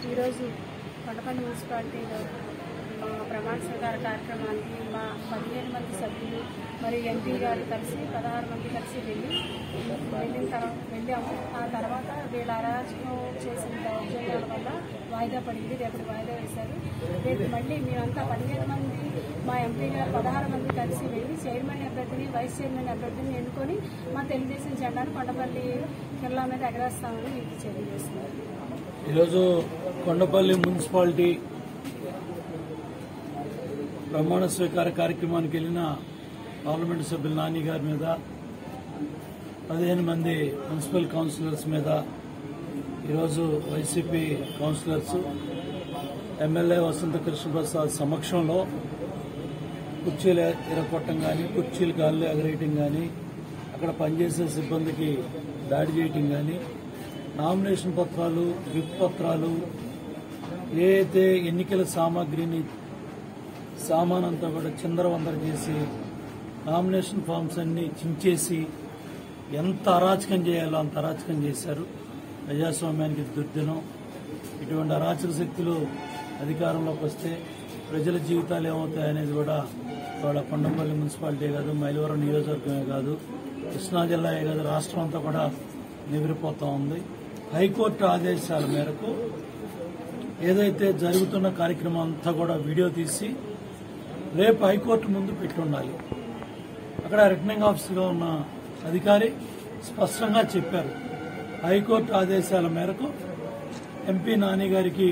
ఈరోజు కొండపల్లి మున్సిపాలిటీలో మా ప్రమాణ స్వీకార కార్యక్రమానికి మా పదిహేను మంది సభ్యులు మరియు ఎంపీ గారు కలిసి పదహారు మంది కలిసి వెళ్ళి వెళ్ళిన తర్వాత వెళ్ళాము ఆ తర్వాత వీళ్ళ అరాచకం చేసిన దౌర్జన్యాల వల్ల వాయిదా పడింది రేపటి వాయిదా వేశారు రేపు మళ్ళీ మేమంతా పదిహేను మంది మా ఎంపీ గారు పదహారు మంది కలిసి వెళ్ళి చైర్మన్ అభ్యర్థిని వైస్ చైర్మన్ అభ్యర్థిని ఎన్నుకొని మా తెలుగుదేశం జెండాను కొండపల్లి కిల్లా మీద ఎగరేస్తామని మీకు తెలియజేస్తున్నారు ఈరోజు కొండపల్లి మున్సిపాలిటీ ప్రమాణ స్వీకార కార్యక్రమానికి వెళ్ళిన పార్లమెంటు సభ్యులు నాని గారి మీద పదిహేను మంది మున్సిపల్ కౌన్సిలర్స్ మీద ఈరోజు YCP councillors MLA Vasantha Krishnaprasad సమక్షంలో కుర్చీలు ఎరగొట్టడం కానీ కుర్చీలు గాల్లో ఎగరేయటం కానీ అక్కడ పనిచేసే సిబ్బందికి దాడి చేయటం కానీ నామినేషన్ పత్రాలు విప్ పత్రాలు ఏ అయితే ఎన్నికల సామాగ్రిని సామానంతా కూడా చిందరవందర చేసి నామినేషన్ ఫామ్స్ అన్ని చించేసి ఎంత అరాచకం చేయాలో అంత అరాచకం చేశారు ప్రజాస్వామ్యానికి ఇది దుర్దినం ఇటువంటి అరాచక శక్తులు అధికారంలోకి వస్తే ప్రజల జీవితాలు ఏమవుతాయనేది కూడా ఇవాళ కొండపల్లి మున్సిపాలిటీ కాదు మైలవరం నియోజకవర్గమే కాదు కృష్ణా జిల్లాయే కాదు రాష్ట్రం అంతా కూడా నివిరిపోతా ఉంది హైకోర్టు ఆదేశాల మేరకు ఏదైతే జరుగుతున్న కార్యక్రమం అంతా కూడా వీడియో తీసి రేపు హైకోర్టు ముందు పెట్టి ఉండాలి అక్కడ రిటర్నింగ్ ఆఫీసర్గా ఉన్న అధికారి స్పష్టంగా చెప్పారు హైకోర్టు ఆదేశాల మేరకు ఎంపీ నాని గారికి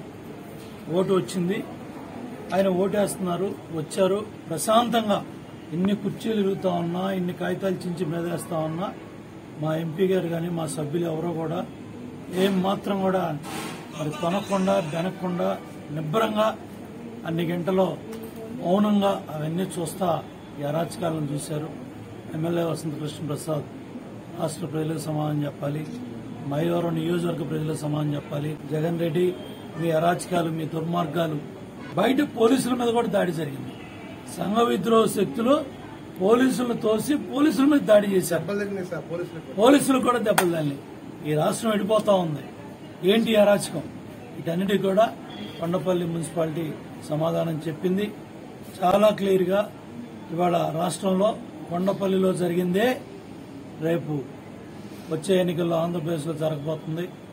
ఓటు వచ్చింది ఆయన ఓటేస్తున్నారు వచ్చారు ప్రశాంతంగా ఇన్ని కుర్చీలు ఇరుగుతా ఉన్నా ఇన్ని కాగితాలు చించి మీదేస్తా ఉన్నా మా ఎంపీ గారు కానీ మా సభ్యులు ఎవరో కూడా ఏం మాత్రం కూడా మరి కొనకుండా బెనకుండా నిబ్బరంగా అన్ని గంటలో మౌనంగా అవన్నీ చూస్తా ఈ అరాచకాలను చూశారు ఎమ్మెల్యే వసంత కృష్ణ ప్రసాద్ రాష్ట్ర ప్రజలకు సమాధానం చెప్పాలి మైలవరం నియోజకవర్గ ప్రజలకు సమాధానం చెప్పాలి జగన్ రెడ్డి మీ అరాచకాలు మీ దుర్మార్గాలు బయట పోలీసుల మీద కూడా దాడి జరిగింది సంఘ విద్రోహ శక్తులు పోలీసులను తోసి పోలీసుల మీద దాడి చేశారు దెబ్బలు సార్ పోలీసులకు పోలీసులు కూడా దెబ్బలు తగిలి ఈ రాష్ట్రం వెళ్ళిపోతా ఉంది ఏంటి ఈ అరాచకం వీటన్నిటి కూడా కొండపల్లి మున్సిపాలిటీ సమాధానం చెప్పింది చాలా క్లియర్ గా ఇవాళ రాష్ట్రంలో కొండపల్లిలో జరిగిందే రేపు వచ్చే ఎన్నికల్లో ఆంధ్రప్రదేశ్లో జరగబోతుంది